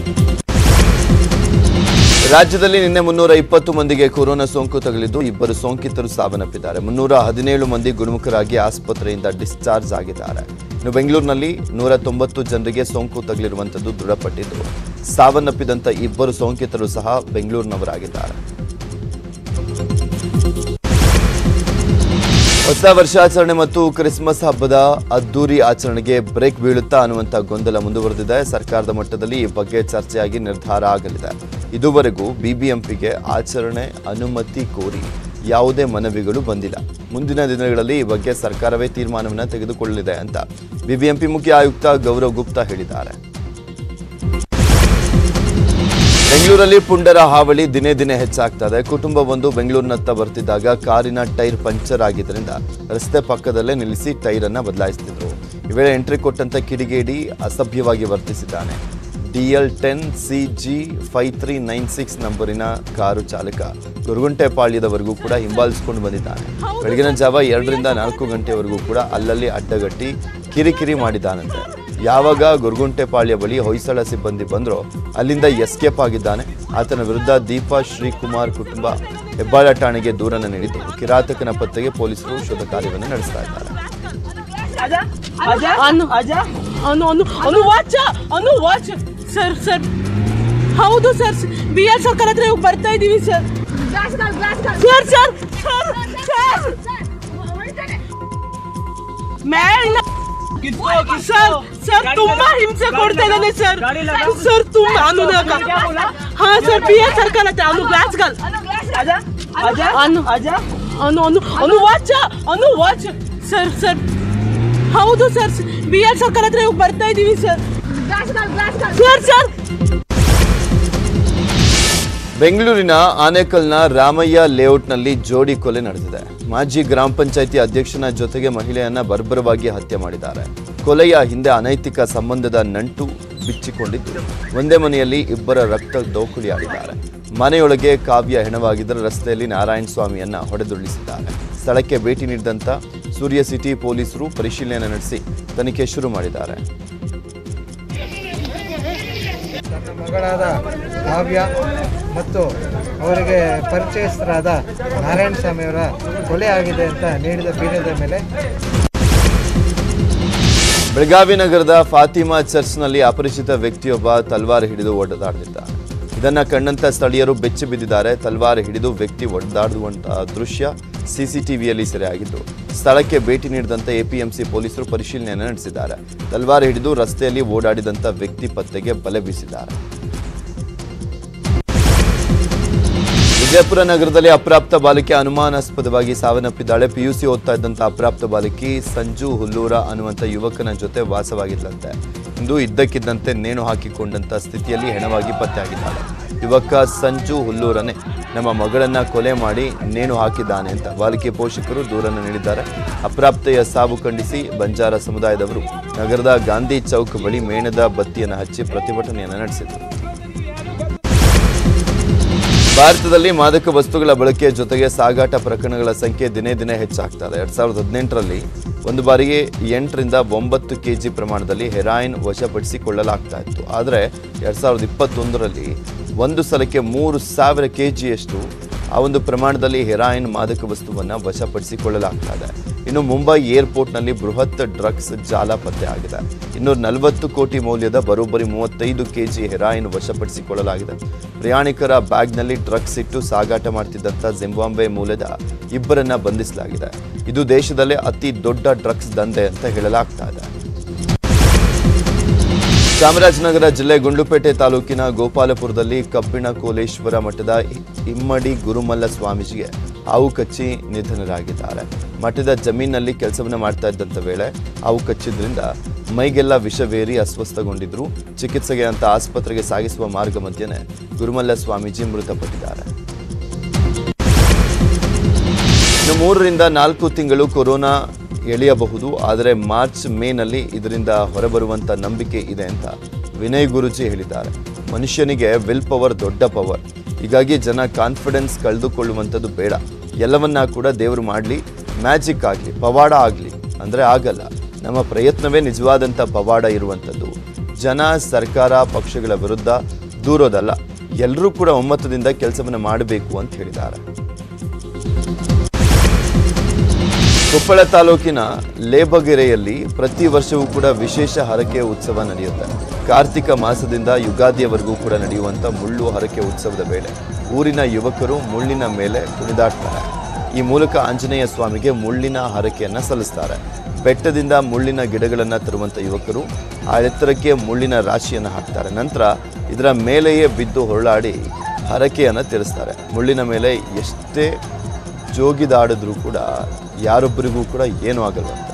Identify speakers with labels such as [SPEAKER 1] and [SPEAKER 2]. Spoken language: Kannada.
[SPEAKER 1] ರಾಜ್ಯದಲ್ಲಿ ನಿನ್ನೆ ಮುನ್ನೂರ ಇಪ್ಪತ್ತು ಮಂದಿಗೆ ಕೊರೋನಾ ಸೋಂಕು ತಗುಲಿದ್ದು ಇಬ್ಬರು ಸೋಂಕಿತರು ಸಾವನ್ನಪ್ಪಿದ್ದಾರೆ ಮುನ್ನೂರ ಹದಿನೇಳು ಮಂದಿ ಗುಣಮುಖರಾಗಿ ಆಸ್ಪತ್ರೆಯಿಂದ ಡಿಸ್ಚಾರ್ಜ್ ಆಗಿದ್ದಾರೆ ಇನ್ನು ಬೆಂಗಳೂರಿನಲ್ಲಿ ನೂರ ತೊಂಬತ್ತು ಜನರಿಗೆ ಸೋಂಕು ತಗುಲಿರುವಂಥದ್ದು ದೃಢಪಟ್ಟಿದ್ದು ಸಾವನ್ನಪ್ಪಿದಂಥ ಇಬ್ಬರು ಸೋಂಕಿತರು ಸಹ ಬೆಂಗಳೂರಿನವರಾಗಿದ್ದಾರೆ ಹೊಸ ವರ್ಷಾಚರಣೆ ಮತ್ತು ಕ್ರಿಸ್ಮಸ್ ಹಬ್ಬದ ಅದ್ದೂರಿ ಆಚರಣೆಗೆ ಬ್ರೇಕ್ ಬೀಳುತ್ತಾ ಅನ್ನುವಂಥ ಗೊಂದಲ ಮುಂದುವರೆದಿದೆ ಸರ್ಕಾರದ ಮಟ್ಟದಲ್ಲಿ ಈ ಬಗ್ಗೆ ಚರ್ಚೆಯಾಗಿ ನಿರ್ಧಾರ ಆಗಲಿದೆ ಇದುವರೆಗೂ ಬಿಬಿಎಂಪಿಗೆ ಆಚರಣೆ ಅನುಮತಿ ಕೋರಿ ಯಾವುದೇ ಮನವಿಗಳು ಬಂದಿಲ್ಲ ಮುಂದಿನ ದಿನಗಳಲ್ಲಿ ಈ ಬಗ್ಗೆ ಸರ್ಕಾರವೇ ತೀರ್ಮಾನವನ್ನು ತೆಗೆದುಕೊಳ್ಳಲಿದೆ ಅಂತ ಬಿಬಿಎಂಪಿ ಮುಖ್ಯ ಆಯುಕ್ತ ಗೌರವ್ ಗುಪ್ತಾ ಹೇಳಿದ್ದಾರೆ ಬೆಂಗಳೂರಲ್ಲಿ ಪುಂಡರ ಹಾವಳಿ ದಿನೇ ದಿನೇ ಹೆಚ್ಚಾಗ್ತಾ ಇದೆ ಕುಟುಂಬವೊಂದು ಬೆಂಗಳೂರಿನತ್ತ ಬರ್ತಿದ್ದಾಗ ಕಾರಿನ ಟೈರ್ ಪಂಚರ್ ಆಗಿದ್ದರಿಂದ ರಸ್ತೆ ಪಕ್ಕದಲ್ಲೇ ನಿಲ್ಲಿಸಿ ಟೈರ್ ಅನ್ನ ಬದಲಾಯಿಸುತ್ತಿದ್ರು ಈ ವೇಳೆ ಎಂಟ್ರಿ ಕೊಟ್ಟಂತ ಕಿಡಿಗೇಡಿ ಅಸಭ್ಯವಾಗಿ ವರ್ತಿಸಿದ್ದಾನೆ DL ten C G five three nine six ನಂಬರಿನ ಕಾರು ಚಾಲಕ ಗುರುಗುಂಟೆಪಾಳ್ಯದವರೆಗೂ ಕೂಡ ಹಿಂಬಾಲಿಸಿಕೊಂಡು ಬಂದಿದ್ದಾನೆ ಬೆಳಗಿನ ಜಾವ ಎರಡರಿಂದ ನಾಲ್ಕು ಗಂಟೆವರೆಗೂ ಕೂಡ ಅಲ್ಲಲ್ಲಿ ಅಡ್ಡಗಟ್ಟಿ ಕಿರಿಕಿರಿ ಮಾಡಿದ್ದಾನಂತೆ ಯಾವಾಗ ಗುರುಗುಂಟೆಪಾಳ್ಯ ಬಳಿ ಹೊಯ್ಸಳ ಸಿಬ್ಬಂದಿ ಬಂದ್ರೋ ಅಲ್ಲಿಂದ ಎಸ್ಕೇಪ್ ಆಗಿದ್ದಾನೆ ಆತನ ವಿರುದ್ಧ ದೀಪಾ ಶ್ರೀಕುಮಾರ್ ಕುಟುಂಬ ಹೆಬ್ಬಾಳ ಠಾಣೆಗೆ ದೂರನ್ನು ನೀಡಿದ್ದು ಕಿರಾತಕನ ಪತ್ತೆಗೆ ಪೊಲೀಸರು ಶೋಧ ಕಾರ್ಯವನ್ನು ನಡೆಸ್ತಾ ಇದ್ದಾರೆ
[SPEAKER 2] ಅನು ಅನು ಅನು ಅನು ವಾಚ ಅನು ವಾಚ್ ಸರ್ ಸರ್ ಹೌದು ಸರ್ ಬಿ ಆರ್ ಸರ್ಕಾರ ಹತ್ರ ಇವಾಗ ಬರ್ತಾ ಇದೀವಿ sir sir sir sir sir ಮೇಲ್ ಸರ್ ಸರ್ ತುಂಬಾ ಹಿಂಸೆ ಕೊಡ್ತಾ ಇದ್ದಾನೆ ಸರ್ ಸರ್ ತುಂಬಾ ಅನು ಹಾ ಸರ್ ಬಿ ಆರ್ ಸರ್ಕಾರ ಹತ್ರ ಅನು ಗ್ಲಾಸ್ ಗಲ್ ಅನು ಅನು ಅನು ಅನು ವಾಚ ಅನು ವಾಚ್ ಸರ್ ಸರ್ ಹೌದು ಸರ್ ಬಿ ಆರ್ ಸರ್ಕಾರ ಹತ್ರ ಇವಾಗ ಬರ್ತಾ ಇದೀವಿ ಸರ್ ಸರ್ ಸರ್
[SPEAKER 1] ಬೆಂಗಳೂರಿನ ಆನೇಕಲ್ನ ರಾಮಯ್ಯ ಲೇಔಟ್ನಲ್ಲಿ ಜೋಡಿ ಕೊಲೆ ನಡೆದಿದೆ ಮಾಜಿ ಗ್ರಾಮ ಪಂಚಾಯಿತಿ ಅಧ್ಯಕ್ಷನ ಜೊತೆಗೆ ಮಹಿಳೆಯನ್ನ ಬರ್ಬರವಾಗಿ ಹತ್ಯೆ ಮಾಡಿದ್ದಾರೆ ಕೊಲೆಯ ಹಿಂದೆ ಅನೈತಿಕ ಸಂಬಂಧದ ನಂಟು ಬಿಚ್ಚಿಕೊಂಡಿದ್ದು ಒಂದೇ ಮನೆಯಲ್ಲಿ ಇಬ್ಬರ ರಕ್ತ ದೋಕುಳಿಯಾಡಿದ್ದಾರೆ ಮನೆಯೊಳಗೆ ಕಾವ್ಯ ಹೆಣವಾಗಿದ್ದರೆ ರಸ್ತೆಯಲ್ಲಿ ನಾರಾಯಣ ಸ್ವಾಮಿಯನ್ನ ಹೊಡೆದುರುಳಿಸಿದ್ದಾರೆ ಸ್ಥಳಕ್ಕೆ ಭೇಟಿ ನೀಡಿದಂತ ಸೂರ್ಯ ಸಿಟಿ ಪೊಲೀಸರು ಪರಿಶೀಲನೆ ನಡೆಸಿ ತನಿಖೆ ಶುರು ಮಾಡಿದ್ದಾರೆ
[SPEAKER 3] ನನ್ನ ಮಗಳಾದ ಕಾವ್ಯ ಮತ್ತು ಅವರಿಗೆ ಪರಿಚಯಸ್ಥರಾದ ನಾರಾಯಣ ಸ್ವಾಮಿಯವರ ಕೊಲೆ ಆಗಿದೆ ಅಂತ ನೀಡಿದ ಬೀರದ ಮೇಲೆ
[SPEAKER 1] ಬೆಳಗಾವಿ ನಗರದ ಫಾತಿಮಾ ಚರ್ಚ್ನಲ್ಲಿ ಅಪರಿಚಿತ ವ್ಯಕ್ತಿಯೊಬ್ಬ ತಲ್ವಾರ್ ಹಿಡಿದು ಒಡೆದಾಡ್ತಿದ್ದ ಇದನ್ನ ಕಂಡಂತ ಸ್ಥಳೀಯರು ಬೆಚ್ಚಿ ಬಿದ್ದಿದ್ದಾರೆ ತಲ್ವಾರ್ ಹಿಡಿದು ವ್ಯಕ್ತಿ ಒಡೆದಾಡುವಂತಹ ದೃಶ್ಯ ಸಿಸಿಟಿವಿಯಲ್ಲಿ ಸೆರೆಯಾಗಿದ್ದು ಸ್ಥಳಕ್ಕೆ ಭೇಟಿ ನೀಡಿದಂತ ಎಪಿಎಂಸಿ ಪೊಲೀಸರು ಪರಿಶೀಲನೆಯನ್ನು ನಡೆಸಿದ್ದಾರೆ ತಲ್ವಾರ್ ಹಿಡಿದು ರಸ್ತೆಯಲ್ಲಿ ಓಡಾಡಿದಂತ ವ್ಯಕ್ತಿ ಪತ್ತೆಗೆ ಬಲೆ ಬೀಸಿದ್ದಾರೆ ವಿಜಯಪುರ ನಗರದಲ್ಲಿ ಅಪ್ರಾಪ್ತ ಬಾಲಿಕೆ ಅನುಮಾನಾಸ್ಪದವಾಗಿ ಸಾವನ್ನಪ್ಪಿದ್ದಾಳೆ ಪಿಯುಸಿ ಓದ್ತಾ ಇದ್ದಂತ ಅಪ್ರಾಪ್ತ ಬಾಲಕಿ ಸಂಜು ಹುಲ್ಲೂರ ಅನ್ನುವಂಥ ಯುವಕನ ಜೊತೆ ವಾಸವಾಗಿದ್ಲಂತೆ ಇಂದು ಇದ್ದಕ್ಕಿದ್ದಂತೆ ನೇಣು ಹಾಕಿಕೊಂಡಂತ ಸ್ಥಿತಿಯಲ್ಲಿ ಹೆಣವಾಗಿ ಪತ್ತೆಯಾಗಿದ್ದಾಳೆ ಯುವಕ ಸಂಜು ಹುಲ್ಲೂರನೇ ನಮ್ಮ ಮಗಳನ್ನ ಕೊಲೆ ಮಾಡಿ ನೇಣು ಹಾಕಿದ್ದಾನೆ ಅಂತ ಬಾಲಿಕೆ ಪೋಷಕರು ದೂರನ್ನು ನೀಡಿದ್ದಾರೆ ಅಪ್ರಾಪ್ತೆಯ ಸಾವು ಖಂಡಿಸಿ ಬಂಜಾರ ಸಮುದಾಯದವರು ನಗರದ ಗಾಂಧಿ ಚೌಕ್ ಬಳಿ ಮೇಣದ ಬತ್ತಿಯನ್ನು ಹಚ್ಚಿ ಪ್ರತಿಭಟನೆಯನ್ನು ನಡೆಸಿದರು ಭಾರತದಲ್ಲಿ ಮಾದಕ ವಸ್ತುಗಳ ಬಳಕೆ ಜೊತೆಗೆ ಸಾಗಾಟ ಪ್ರಕರಣಗಳ ಸಂಖ್ಯೆ ದಿನೇ ದಿನೇ ಹೆಚ್ಚಾಗ್ತಾ ಇದೆ ಎರಡ್ ಸಾವಿರದ ಹದಿನೆಂಟರಲ್ಲಿ ಒಂದು ಬಾರಿಗೆ ಎಂಟರಿಂದ ಒಂಬತ್ತು ಕೆಜಿ ಪ್ರಮಾಣದಲ್ಲಿ ಹೆರಾಯಿನ್ ವಶಪಡಿಸಿಕೊಳ್ಳಲಾಗ್ತಾ ಇತ್ತು ಆದರೆ ಎರಡ್ ಸಾವಿರದ ಇಪ್ಪತ್ತೊಂದರಲ್ಲಿ ಒಂದು ಸಲಕ್ಕೆ ಮೂರು ಸಾವಿರ ಕೆಜಿಯಷ್ಟು ಆ ಒಂದು ಪ್ರಮಾಣದಲ್ಲಿ ಹೆರಾಯಿನ್ ಮಾದಕ ವಸ್ತುವನ್ನು ವಶಪಡಿಸಿಕೊಳ್ಳಲಾಗ್ತಾ ಇದೆ ಇನ್ನು ಮುಂಬೈ ಏರ್ಪೋರ್ಟ್ನಲ್ಲಿ ಬೃಹತ್ ಡ್ರಗ್ಸ್ ಜಾಲ ಪತ್ತೆ ಆಗಿದೆ ಇನ್ನೂರ ನಲವತ್ತು ಕೋಟಿ ಮೌಲ್ಯದ ಬರೋಬ್ಬರಿ ಮೂವತ್ತೈದು ಕೆಜಿ ಹೆರಾಯಿನ್ ವಶಪಡಿಸಿಕೊಳ್ಳಲಾಗಿದೆ ಪ್ರಯಾಣಿಕರ ಬ್ಯಾಗ್ನಲ್ಲಿ ಡ್ರಗ್ಸ್ ಇಟ್ಟು ಸಾಗಾಟ ಮಾಡ್ತಿದ್ದಂಥ ಜಿಂಬಾಬ್ವೆ ಮೂಲದ ಇಬ್ಬರನ್ನ ಬಂಧಿಸಲಾಗಿದೆ ಇದು ದೇಶದಲ್ಲೇ ಅತಿ ದೊಡ್ಡ ಡ್ರಗ್ಸ್ ದಂಧೆ ಅಂತ ಹೇಳಲಾಗ್ತಾ ಇದೆ ಚಾಮರಾಜನಗರ ಜಿಲ್ಲೆ ಗುಂಡ್ಲುಪೇಟೆ ತಾಲೂಕಿನ ಗೋಪಾಲಪುರದಲ್ಲಿ ಕಬ್ಬಿಣ ಕೋಲೇಶ್ವರ ಮಠದ ಇಮ್ಮಡಿ ಗುರುಮಲ್ಲ ಸ್ವಾಮೀಜಿಗೆ ಹಾವು ಕಚ್ಚಿ ನಿಧನರಾಗಿದ್ದಾರೆ ಮಠದ ಜಮೀನಲ್ಲಿ ಕೆಲಸವನ್ನ ಮಾಡ್ತಾ ಇದ್ದಂಥ ವೇಳೆ ಹಾವು ಕಚ್ಚಿದ್ರಿಂದ ಮೈಗೆಲ್ಲ ವಿಷವೇರಿ ಅಸ್ವಸ್ಥಗೊಂಡಿದ್ರು ಚಿಕಿತ್ಸೆಗೆ ಅಂತ ಆಸ್ಪತ್ರೆಗೆ ಸಾಗಿಸುವ ಮಾರ್ಗ ಮಧ್ಯೆ ಗುರುಮಲ್ಲ ಸ್ವಾಮೀಜಿ ಮೃತಪಟ್ಟಿದ್ದಾರೆ ಇನ್ನು ಮೂರರಿಂದ ನಾಲ್ಕು ತಿಂಗಳು ಕೊರೋನಾ ಎಳೆಯಬಹುದು ಆದರೆ ಮಾರ್ಚ್ ಮೇನಲ್ಲಿ ಇದರಿಂದ ಹೊರಬರುವಂತ ನಂಬಿಕೆ ಇದೆ ಅಂತ ವಿನಯ್ ಗುರುಜಿ ಹೇಳಿದ್ದಾರೆ ಮನುಷ್ಯನಿಗೆ ವಿಲ್ ಪವರ್ ದೊಡ್ಡ ಪವರ್ ಹೀಗಾಗಿ ಜನ ಕಾನ್ಫಿಡೆನ್ಸ್ ಕಳೆದುಕೊಳ್ಳುವಂಥದ್ದು ಬೇಡ ಎಲ್ಲವನ್ನ ಕೂಡ ದೇವರು ಮಾಡಲಿ ಮ್ಯಾಜಿಕ್ ಆಗಲಿ ಪವಾಡ ಆಗಲಿ ಅಂದರೆ ಆಗಲ್ಲ ನಮ್ಮ ಪ್ರಯತ್ನವೇ ನಿಜವಾದಂಥ ಪವಾಡ ಇರುವಂಥದ್ದು ಜನ ಸರ್ಕಾರ ಪಕ್ಷಗಳ ವಿರುದ್ಧ ದೂರೋದಲ್ಲ ಎಲ್ಲರೂ ಕೂಡ ಒಮ್ಮತದಿಂದ ಕೆಲಸವನ್ನು ಮಾಡಬೇಕು ಅಂತ ಹೇಳಿದ್ದಾರೆ ಕೊಪ್ಪಳ ತಾಲೂಕಿನ ಲೇಬಗೆರೆಯಲ್ಲಿ ಪ್ರತಿ ವರ್ಷವೂ ಕೂಡ ವಿಶೇಷ ಹರಕೆ ಉತ್ಸವ ನಡೆಯುತ್ತೆ ಕಾರ್ತಿಕ ಮಾಸದಿಂದ ಯುಗಾದಿಯವರೆಗೂ ಕೂಡ ನಡೆಯುವಂಥ ಮುಳ್ಳು ಹರಕೆ ಉತ್ಸವದ ವೇಳೆ ಊರಿನ ಯುವಕರು ಮುಳ್ಳಿನ ಮೇಲೆ ಕುಣಿದಾಡ್ತಾರೆ ಈ ಮೂಲಕ ಆಂಜನೇಯ ಸ್ವಾಮಿಗೆ ಮುಳ್ಳಿನ ಹರಕೆಯನ್ನು ಸಲ್ಲಿಸ್ತಾರೆ ಬೆಟ್ಟದಿಂದ ಮುಳ್ಳಿನ ಗಿಡಗಳನ್ನು ತರುವಂಥ ಯುವಕರು ಆ ಎತ್ತರಕ್ಕೆ ಮುಳ್ಳಿನ ರಾಶಿಯನ್ನು ಹಾಕ್ತಾರೆ ನಂತರ ಇದರ ಮೇಲೆಯೇ ಬಿದ್ದು ಹೊರಳಾಡಿ ಹರಕೆಯನ್ನು ತೀರಿಸ್ತಾರೆ ಮುಳ್ಳಿನ ಮೇಲೆ ಎಷ್ಟೇ ಜೋಗಿದಾಡಿದ್ರೂ ಕೂಡ ಯಾರೊಬ್ಬರಿಗೂ ಕೂಡ ಏನೂ ಆಗಲ್ವಂತೆ